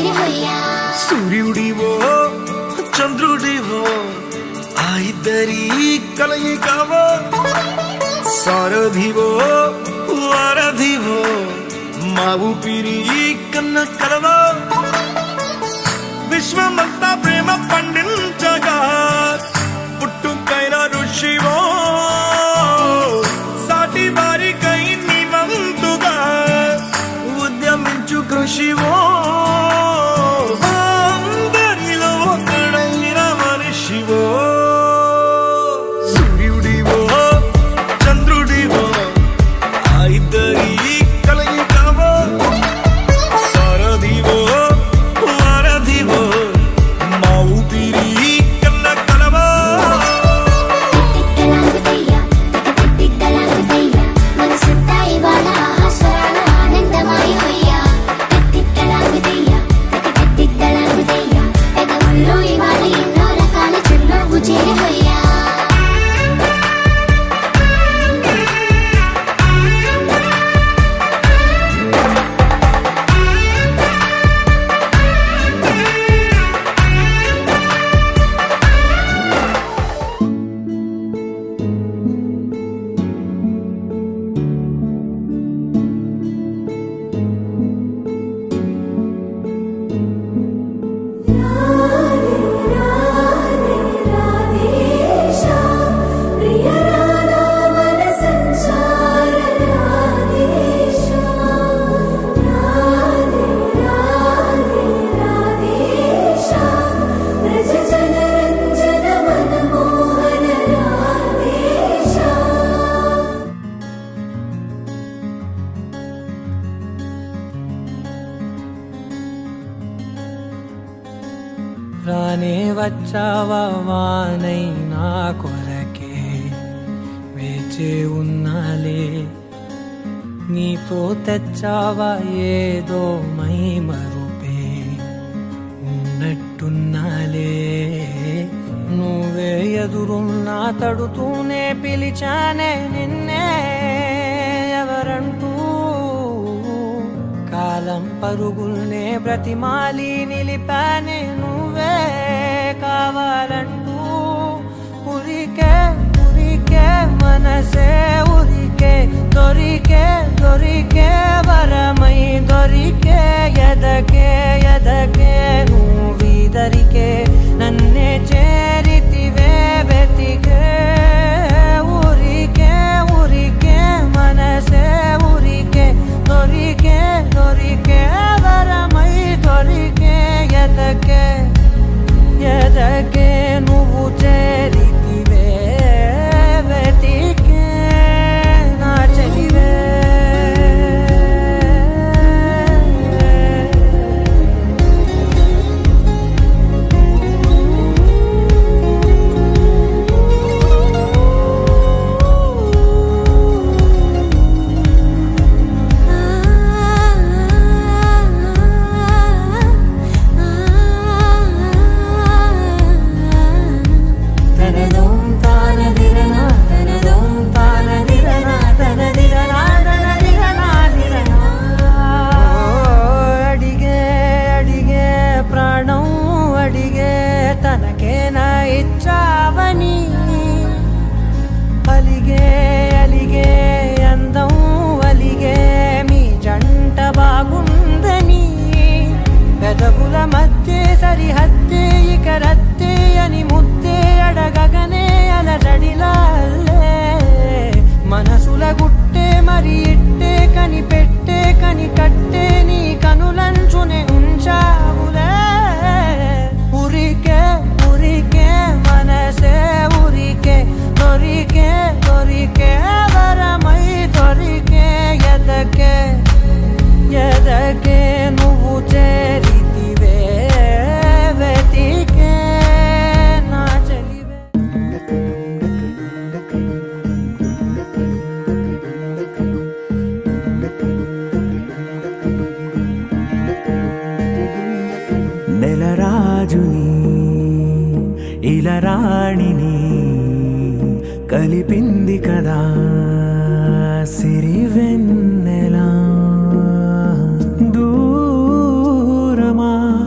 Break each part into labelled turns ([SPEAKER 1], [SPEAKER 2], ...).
[SPEAKER 1] చేరి హొయ్యా
[SPEAKER 2] సూర్యుడివో చంద్రుడివో ఆ ఇద్దరి కలయికవో సారథివో వారధివో మా ఊపిరి కన్న కలవో విశ్వమంతా ప్రేమ పండించగా పుట్టుకైన ఋషివో సాటి వారికై నివంతుగా ఉద్యమించు కృషివో అందరిలో ఒకడైన మనిషివో సూర్యుడివో చంద్రుడివో ఆ ఇద్దరి కలయికవో సారథివో వారధివో మా ఊపిరి కన్న కలవో
[SPEAKER 1] తిట్టలాగుతయ్యా తిట్టలాగుతయ్యా మనసంతా ఇవాళ స్వరాల ఆనందమాయి హొయ్యా తిట్టలాగుతయ్యా తిట్టలాగుతయ్యా పెదవుల్లో ఇవాళ ఎన్నో రకాల చిరునవ్వు చేరి హొయ్యా
[SPEAKER 3] రానే వచ్చావా వానై నా కొరకే వేచే ఉన్నాలే నీతో తెచ్చావా ఏదో మై మరుపే ఉన్నట్టున్నాలే నువ్వే ఎదురున్నా తడుతూనే పిలిచానే నిన్నే ఎవరంటూ కాలం పరుగుల్నే బ్రతిమాలి నిలిపానే నువ్వే కావాలంటూ ఉరికే ఉరికే మనసే ఉరికే దొరికే దొరికే వరమై దొరికే ఎదకే ఎదకే నువ్విదరికే నన్నే చేరితివే వెతికే ఊరికే ఊరికే మనసే ఊరికే దొరికే దొరికే వరమై దొరికే ఎదకే ఎదకే నువ్వు చేరితివే వెతికే నా చెలివే తనదోం తానదిరనా తనదోం తానదిరనా తనదిరనా తనదిరనా దిరనా అడిగే అడిగే ప్రాణం అడిగే తనకేనా ఇచ్చావని అలిగే అలిగే అందం అలిగే మీ జంట బాగుందని పెదవుల మధ్య సరిహద్దే ఇక రద్దే అని ముద్దే అడగగనే అలజడిలాల్లే మనసుల గుట్టే మరి ఇట్టే కని పెట్టే కని కట్టే నీ కనులంచునే ఉంచావులే ఉరికే ఉరికే మనసే ఉరికే దొరికే దొరికే వరమై దొరికే ఎదకే ఎదకే నువ్వు చేరితివే వెతికే నా చెలివే
[SPEAKER 4] నెలరాజుని ఇలరాణిని కలిపింది కదా సిరివెన్నెలా దూరమా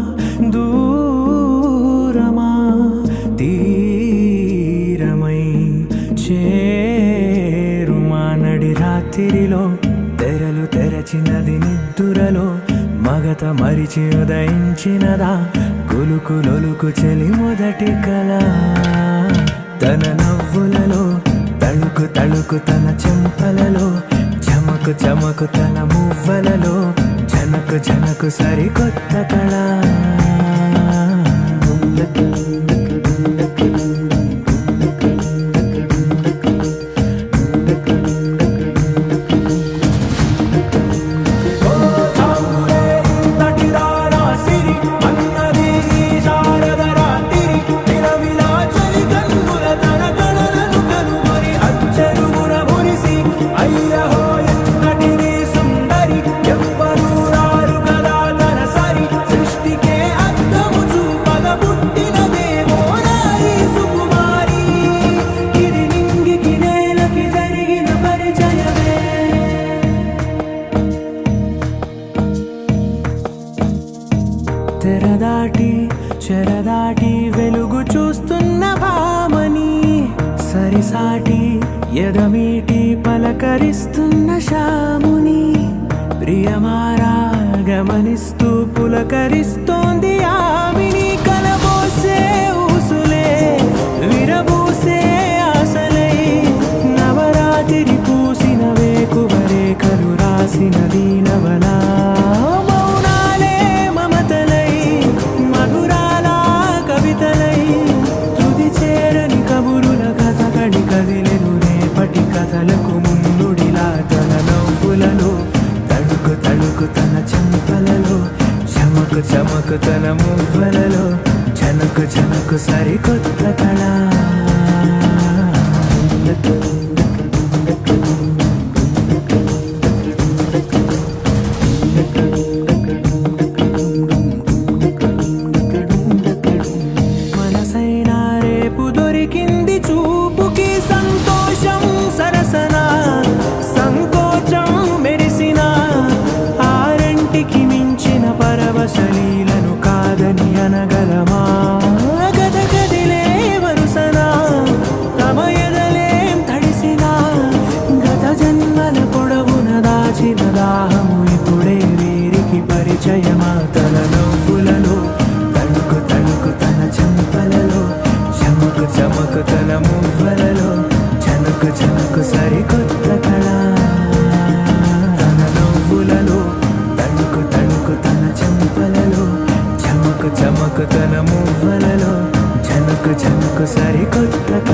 [SPEAKER 3] మరిచి ఉదయించినదా కులుకు లొలుకు చెలి మొదటి కళ తన నవ్వులలో తళుకు తళుకు తన చెంపలలో చమకు చమకు తన మువ్వలలో జనకు జనకు సరికొత్త కళ జరిగిన పరిచయమే తెరదాటి చెరదాటి వెలుగు చూస్తున్న భామని సరిసాటి ఎదమీటి పలకరిస్తున్న శాముని ప్రియమారా గమనిస్తూ పులకరిస్తోంది ఆమిని కలబోసే ఊసులే విరబూసే ఆశలై నవరాత్రి పూసిన వేకువరేకలు రాసిన దీనవలా మౌనాలే మమతలై మధురాల కవితలై తుది చేరని కబురుల కథ కడి కదిలెను రేపటి కథలకు ముందుడిలా తన నవ్వులలో తడుకు తడుకు తన చెంపలలో చమకు చమకు తన మువ్వలలో చనకు చనకు సరికొత్త కళ మనసైనా రేపు దొరికింది చూపుకి సంతోషం సరసన సంకోచం మెరిసిన ఆరంటికి మించిన పరవశలీలను కాదని అనగలమా గద గదిలే వరుసన తమ ఎదలేం తడిసిన గత జన్మల పొడవున దాచిన దాహము ఇప్పుడే వీరికి పరిచయమా తన నవ్వులలో తణుకు తణుకు తన చెంపలలో చమకు చమకు తన మువ్వలలో చనుకు చనుకు సరికొత్త కళ తన నవ్వులలో తణుకు తణుకు తన చెంపలలో చమకు చమకు తన మువ్వలలో చనుకు చనుకు సరికొత్త కళ